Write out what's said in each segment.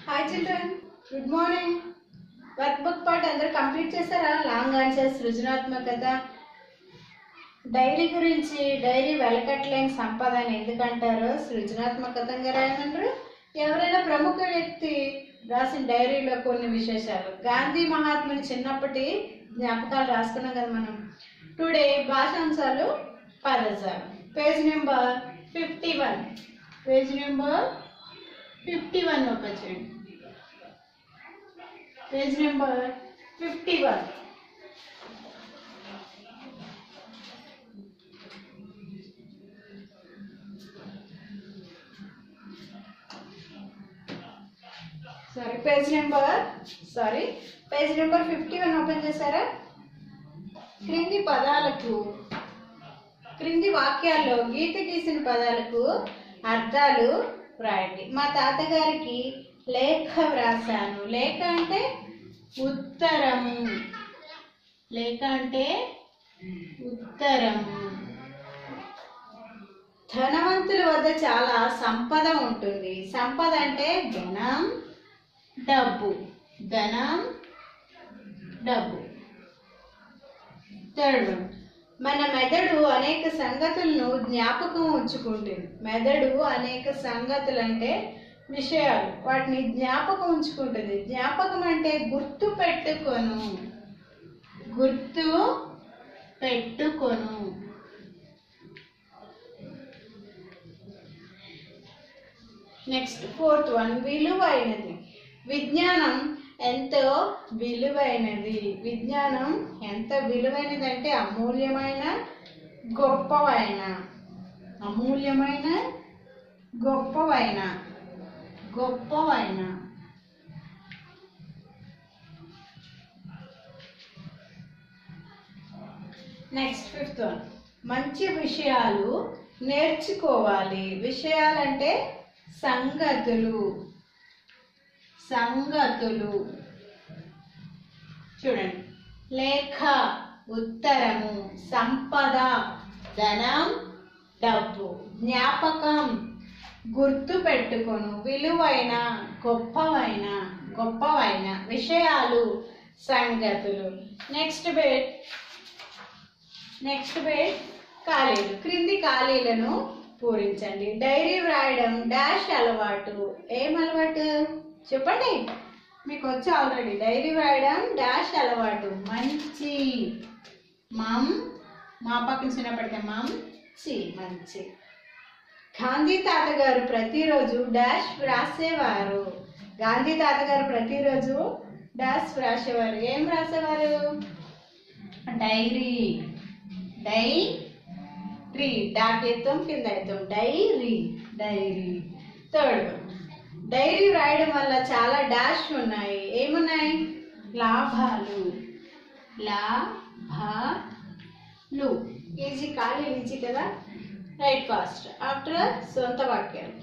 Hi children good morning work book part అందరూ complete చేశారా long answer సృజనాత్మకత diary గురించి డైరీ వెలకట్లేని సంపద అని ఎందుకంటారు సృజనాత్మకతంగా రాయమంటారు ఎవరైనా ప్రముఖ వ్యక్తి రాసిన డైరీలో కొన్ని విశేషాలు గాంధీ మహాత్ముని చిన్నప్పటి జ్ఞాపకాలు రాసుకున్నాం కదా మనం టుడే భాషాంశాలు పదజాలు page number fifty one page number fifty one open చేయండి page number fifty one sorry page number sorry page number fifty one open చేశారా క్రింది పదాలకు క్రింది వాక్యాల్లో గీత గీసిన పదాలకు అర్థాలు వ్రాయండి మా తాతగారికి లేఖ వ్రాసాను లేఖ అంటే ఉత్తరము లేఖ అంటే ఉత్తరము ధనవంతుల వద్ద చాలా సంపద ఉంటుంది సంపద అంటే ధనం డబ్బు ధనం డబ్బు థర్డ్ వన్ మన మెదడు అనేక సంగతులను జ్ఞాపకం ఉంచుకుంటుంది మెదడు అనేక సంగతులు అంటే విషయాలు వాటిని జ్ఞాపకం ఉంచుకుంటుంది జ్ఞాపకం అంటే గుర్తు పెట్టుకొను గుర్తు పెట్టుకొను నెక్స్ట్ ఫోర్త్ వన్ విలువైనది విజ్ఞానం ఎంతో విలువైనది విజ్ఞానం ఎంత విలువైనది అంటే అమూల్యమైన గొప్పవైన అమూల్యమైన గొప్పవైన గొప్పవైన నెక్స్ట్ ఫిఫ్త్ వన్ మంచి విషయాలు నేర్చుకోవాలి విషయాలంటే సంగతులు సంగతులు చూడండి లేఖ ఉత్తరము సంపద ధనం డబ్బు జ్ఞాపకం గుర్తు పెట్టుకొను విలువైన గొప్పవైన గొప్పవైన విషయాలు సంగతులు నెక్స్ట్ బేట్ నెక్స్ట్ బేట్ ఖాళీలు క్రింది ఖాళీలను పూరించండి డైరీ వ్రాయడం డాష్ అలవాటు ఏం అలవాటు చెప్పండి మీకు వచ్చి ఆల్రెడీ డైరీ వ్రాయడం డాష్ అలవాటు మంచి మమ్ మా పక్కన చిన్నప్పటికే మమ్ చి మంచి గాంధీ తాతగారు ప్రతిరోజు డాష్ వ్రాసేవారు గాంధీ తాతగారు ప్రతిరోజు డాష్ వ్రాసేవారు ఏం వ్రాసేవారు డైరీ డై ట్రీ డాక్ ఎత్తాం కింద ఎత్తాం డైరీ డైరీ థర్డ్ డైరీ రాయడం వల్ల చాలా డాష్ ఉన్నాయి ఏమున్నాయి లాభాలు లాభాలు ఈజీ ఖాళీ ఈజీ కదా రైట్ ఫాస్ట్ ఆఫ్టర్ సొంత వాక్యాలు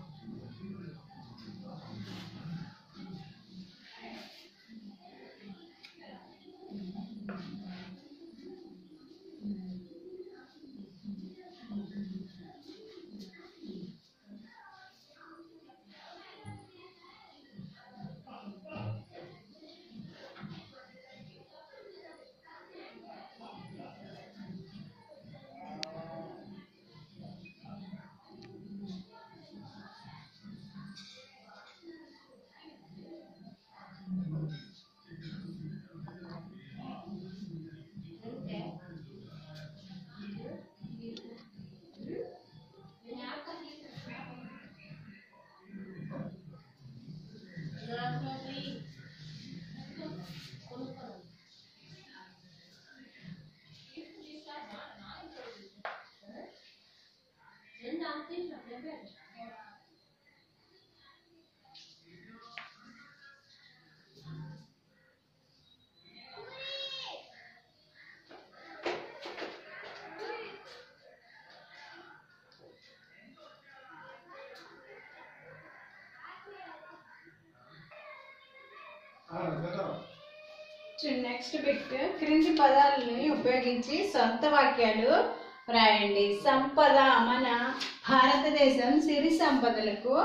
నెక్స్ట్ బిట్ క్రింది పదాలని ఉపయోగించి సొంత వాక్యాలు రాయండి సంపద మన భారతదేశం సిరి సంపదలకు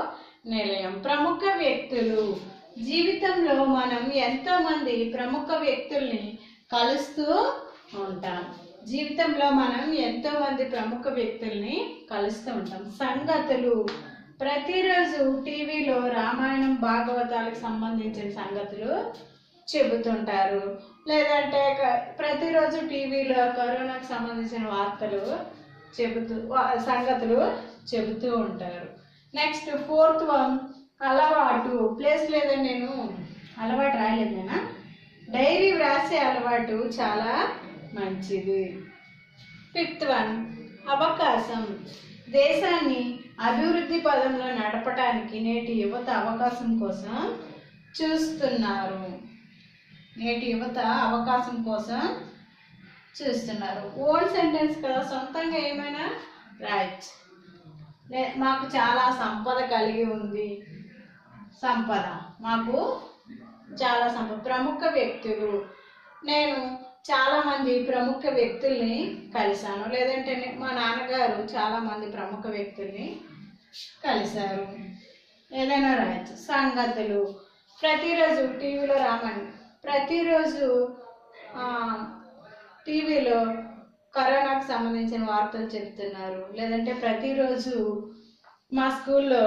నిలయం ప్రముఖ వ్యక్తులు జీవితంలో మనం ఎంతో మంది ప్రముఖ వ్యక్తుల్ని కలుస్తూ ఉంటాం జీవితంలో మనం ఎంతో మంది ప్రముఖ వ్యక్తుల్ని కలుస్తూ ఉంటాం సంగతులు ప్రతిరోజు టీవీలో రామాయణం భాగవతాలకు సంబంధించిన సంగతులు చెబుతుంటారు లేదంటే క- ప్రతిరోజు టీవీలో కరోనాకు సంబంధించిన వార్తలు చెబుతూ వా- సంగతులు చెబుతూ ఉంటారు నెక్స్ట్ ఫోర్త్ వన్ అలవాటు ప్లేస్ లేదని నేను అలవాటు రాయలేదు నేనా డైరీ వ్రాసే అలవాటు చాలా మంచిది ఫిఫ్త్ వన్ అవకాశం దేశాన్ని అభివృద్ధి పదంలో నడపడానికి నేటి యువత అవకాశం కోసం చూస్తున్నారు నేటి యువత అవకాశం కోసం చూస్తున్నారు ఓన్ సెంటెన్స్ కదా సొంతంగా ఏమైనా రాయొచ్చు లే- మాకు చాలా సంపద కలిగి ఉంది సంపద మాకు చాలా సంపద ప్రముఖ వ్యక్తులు నేను చాలా మంది ప్రముఖ వ్యక్తుల్ని కలిశాను లేదంటే నే- మా నాన్నగారు చాలా మంది ప్రముఖ వ్యక్తుల్ని కలిశారు ఏదైనా రాయొచ్చు సంగతులు ప్రతిరోజు టీవీలో రామని ప్రతిరోజు ఆ, టీవీలో కరోనాకు సంబంధించిన వార్తలు చెప్తున్నారు లేదంటే ప్రతిరోజు మా స్కూల్లో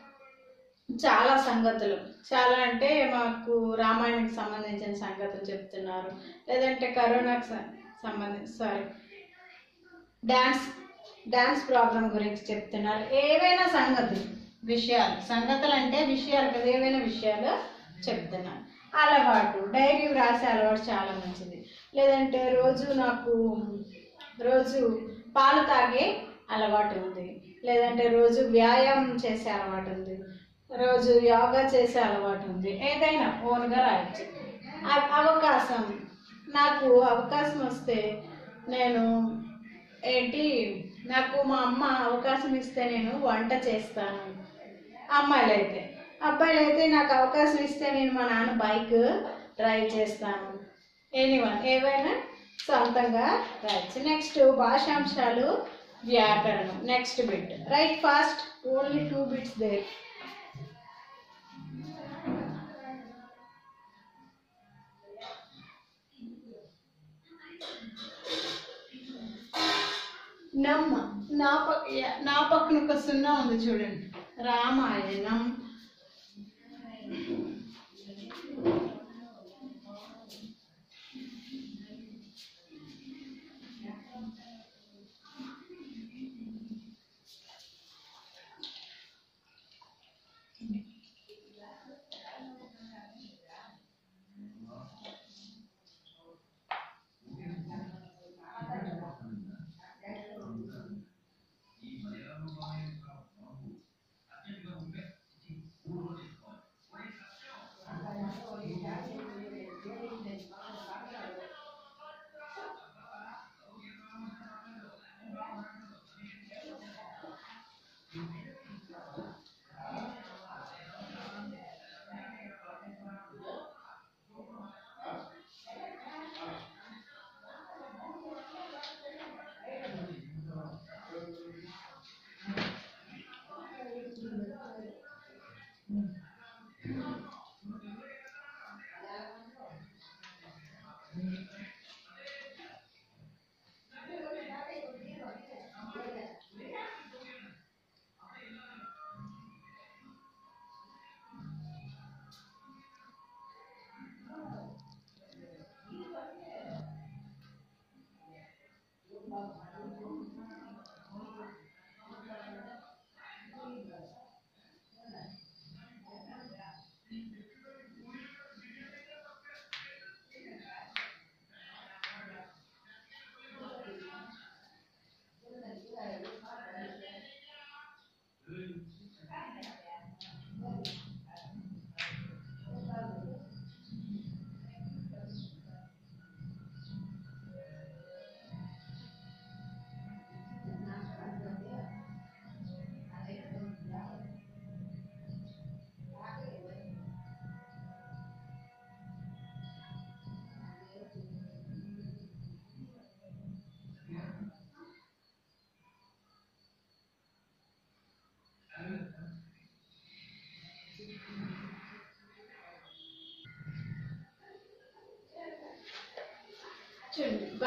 చాలా సంగతులు చాలా అంటే మాకు రామాయణానికి సంబంధించిన సంగతులు చెప్తున్నారు లేదంటే కరోనాకు సంబంధించి సారీ డ్యాన్స్ డ్యాన్స్ ప్రోగ్రామ్ గురించి చెప్తున్నారు ఏవైనా సంగతులు విషయాలు సంగతులు అంటే విషయాలు కదా ఏవైనా విషయాలు చెప్తున్నారు అలవాటు డైరీ వ్రాసే అలవాటు చాలా మంచిది లేదంటే రోజు నాకు రోజు పాలు తాగే అలవాటు ఉంది లేదంటే రోజు వ్యాయామం చేసే అలవాటు ఉంది రోజు యోగా చేసే అలవాటు ఉంది ఏదైనా ఓన్గా రాయొచ్చు అ- అవకాశం నాకు అవకాశం వస్తే నేను ఏంటి నాకు మా అమ్మ అవకాశం ఇస్తే నేను వంట చేస్తాను అమ్మాయిలు అయితే అబ్బాయిలు అయితే నాకు అవకాశం ఇస్తే నేను మా నాన్న బైక్ డ్రైవ్ చేస్తాను ఎనీవన్ ఏవైనా సొంతంగా రాయొచ్చు నెక్స్ట్ భాషాంశాలు వ్యాకరణం next bit right fast only two bits there నమ్మ నా పక్క నా పక్కన ఒక సున్నా ఉంది చూడండి రామాయణం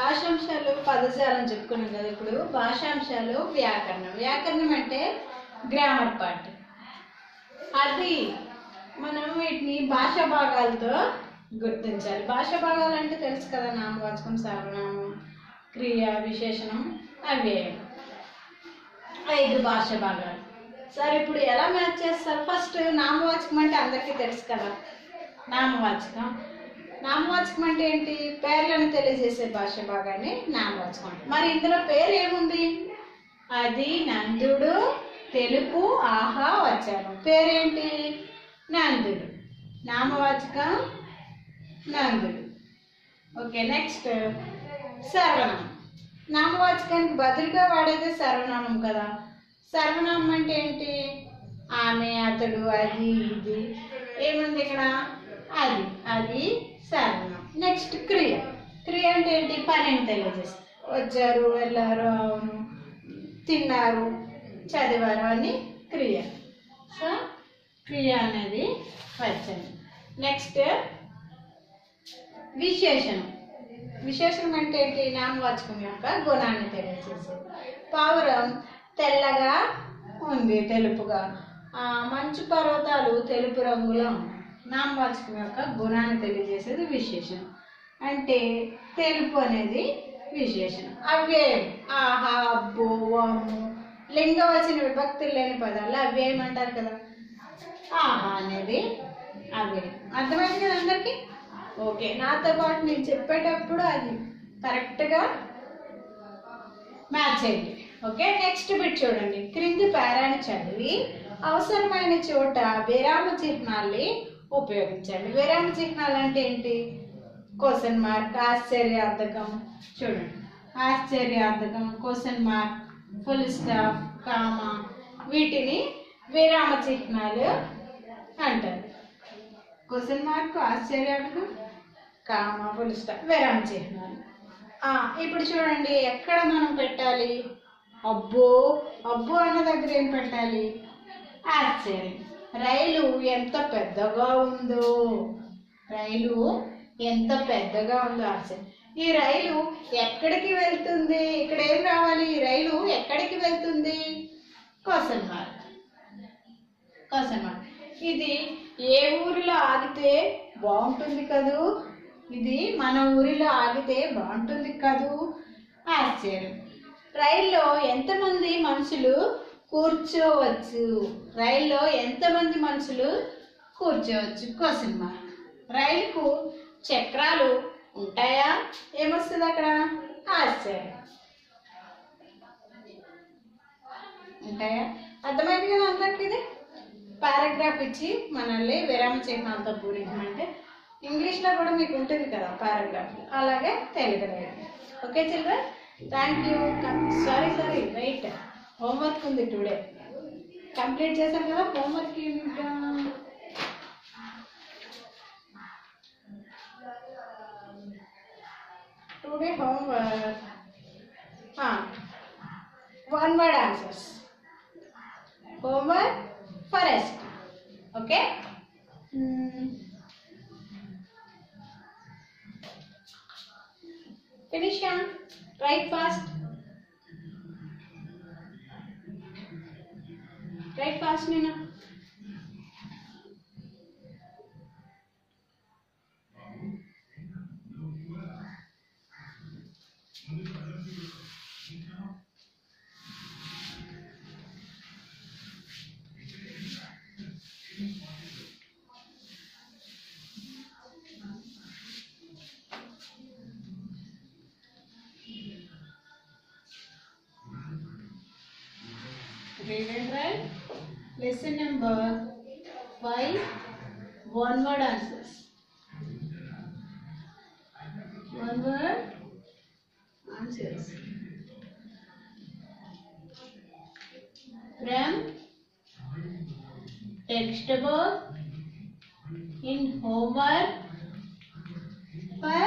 భాషాంశాలు పదజాలం చెప్పుకున్నాం కదా ఇప్పుడు భాషాంశాలు వ్యాకరణం వ్యాకరణం అంటే గ్రామర్ పార్ట్ అది మనం వీటిని భాషా భాగాలతో గుర్తించాలి భాషా భాగాలు అంటే తెలుసు కదా నామవాచకం సర్వనామం క్రియ విశేషణం అవ్యయం ఐదు భాష భాగాలు సరే ఇప్పుడు ఎలా మ్యాచ్ చేస్తారు ఫస్ట్ నామవాచకం అంటే అందరికీ తెలుసు కదా నామవాచకం నామవాచకం అంటే ఏంటి పేర్లను తెలియజేసే భాష భాగాన్ని నామవాచకం మరి ఇందులో పేరు ఏముంది అది నందుడు తెలుపు ఆహా వచ్చాను పేరేంటి నందుడు నామవాచకం నందుడు ఓకే నెక్స్ట్ సర్వనామం నామవాచకానికి బదులుగా వాడేది సర్వనామం కదా సర్వనామం అంటే ఏంటి ఆమె అతడు అది ఇది ఏముంది ఇక్కడ అది అది సర్వనామం నెక్స్ట్ క్రియ క్రియ అంటే ఏంటి పనిని తెలియజేస్తుంది వచ్చారు వెళ్ళారు అవును తిన్నారు చదివారు అని క్రియ సో క్రియ అనేది వచ్చింది నెక్స్ట్ విశేషణం విశేషణం అంటే ఏంటి నామవాచకం యొక్క గుణాన్ని తెలియజేసేది పావురం తెల్లగా ఉంది తెలుపుగా ఆ, మంచు పర్వతాలు తెలుపు రంగులో ఉన్నాయి నామవాచకం యొక్క గుణాన్ని తెలియజేసేది విశేషణం అంటే తెలుపు అనేది విశేషణం అవ్యయం ఆహా అబ్బో అమ్ము లింగవచన విభక్తులు లేని పదాలు అవ్యయం అంటారు కదా ఆహా అనేది అవ్యయం అర్థమైంది కదా అందరికీ ఓకే నాతో పాటు నేను చెప్పేటప్పుడు అది కరెక్ట్గా మ్యాచ్ అయ్యింది ఓకే నెక్స్ట్ బిట్ చూడండి క్రింది పేరాన్ని చదివి అవసరమైన చోట విరామ చిహ్నాల్ని ఉపయోగించండి విరామ చిహ్నాలు అంటే ఏంటి క్వశ్చన్ మార్క్ ఆశ్చర్యార్థకం చూడండి ఆశ్చర్యార్థకం question mark full stop comma వీటిని విరామ చిహ్నాలు అంటారు క్వశ్చన్ మార్క్ ఆశ్చర్యార్థకం కామా ఫుల్ స్టాప్ విరామ చిహ్నాలు ఆ, ఇప్పుడు చూడండి ఎక్కడ మనం పెట్టాలి అబ్బో అబ్బో అన్న దగ్గర ఏం పెట్టాలి ఆశ్చర్యం రైలు ఎంత పెద్దగా ఉందో రైలు ఎంత పెద్దగా ఉందో ఆశ్చర్యం ఈ రైలు ఎక్కడికి వెళ్తుంది ఇక్కడ ఏం రావాలి ఈ రైలు ఎక్కడికి వెళ్తుంది క్వశ్చన్ మార్క్ క్వశ్చన్ మార్క్ ఇది ఏ ఊరిలో ఆగితే బాగుంటుంది కదూ ఇది మన ఊరిలో ఆగితే బాగుంటుంది కదూ ఆశ్చర్యం రైల్లో ఎంతమంది మనుషులు కూర్చోవచ్చు రైల్లో ఎంతమంది మనుషులు కూర్చోవచ్చు క్వశ్చన్ మార్క్ రైలుకు చక్రాలు ఉంటాయా ఏమొస్తుంది అక్కడ ఆశ్చర్యం ఉంటాయా అర్థమైంది కదా అందరికి ఇది పారాగ్రాఫ్ ఇచ్చి మనల్ని విరామ చిహ్నాలతో పూరించమంటే ఇంగ్లీష్లో కూడా మీకు ఉంటుంది కదా పారాగ్రాఫ్ అలాగే తెలుగులో okay children thank you sorry sorry wait homework ఉంది టుడే కంప్లీట్ చేశారు కదా హోంవర్క్ ఇంకా today homework one word answers homework forest okay Hmm. finish on write fast write fast nina read and write lesson number 5 one word answers one word answers from textbook in homework for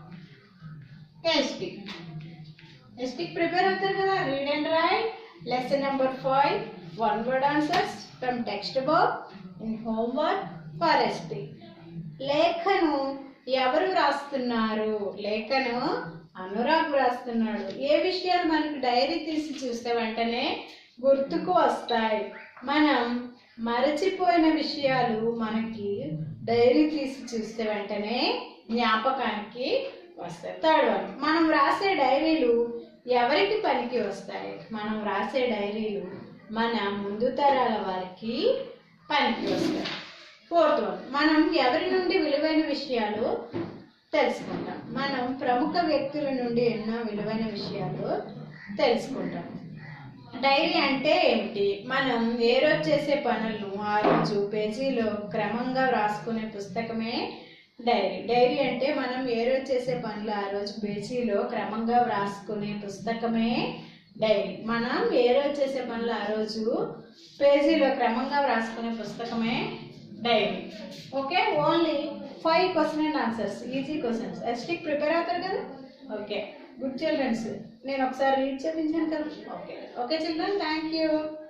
ST. ST prepare అవుతారు కదా read and write lesson number five one word answers from textbook in homework for ST లేఖను ఎవరు రాస్తున్నారు లేఖను అనురాగ్ రాస్తున్నాడు ఏ విషయాలు మనకి dairy తీసి చూస్తే వెంటనే గుర్తుకు వస్తాయి మనం మరచిపోయిన విషయాలు మనకి డైరీ తీసి చూస్తే వెంటనే జ్ఞాపకానికి వస్తాయి థర్డ్ వన్ మనం రాసే డైరీలు ఎవరికి పనికి వస్తాయి మనం రాసే డైరీలు మన ముందు తరాల వారికి పనికి వస్తాయి ఫోర్త్ వన్ మనం ఎవరి నుండి విలువైన విషయాలు తెలుసుకుంటాం మనం ప్రముఖ వ్యక్తుల నుండి ఎన్నో విలువైన విషయాలు తెలుసుకుంటాం డైరీ అంటే ఏమిటి మనం ఏ రోజు చేసే పనులను ఆ రోజు పేజీలో క్రమంగా రాసుకునే పుస్తకమే డైరీ డైరీ అంటే మనం ఏ రోజు చేసే పనులు ఆ రోజు పేజీలో క్రమంగా వ్రాసుకునే పుస్తకమే డైరీ మనం ఏ రోజు చేసే పనులు ఆ రోజు పేజీలో క్రమంగా వ్రాసుకునే పుస్తకమే diary okay only five question and answers easy questions ఎస్టిక్ ప్రిపేర్ అవుతారు కదా ఓకే గుడ్ చిల్డ్రన్స్ నేను ఒకసారి రీడ్ చేయించాను కదా okay okay children thank you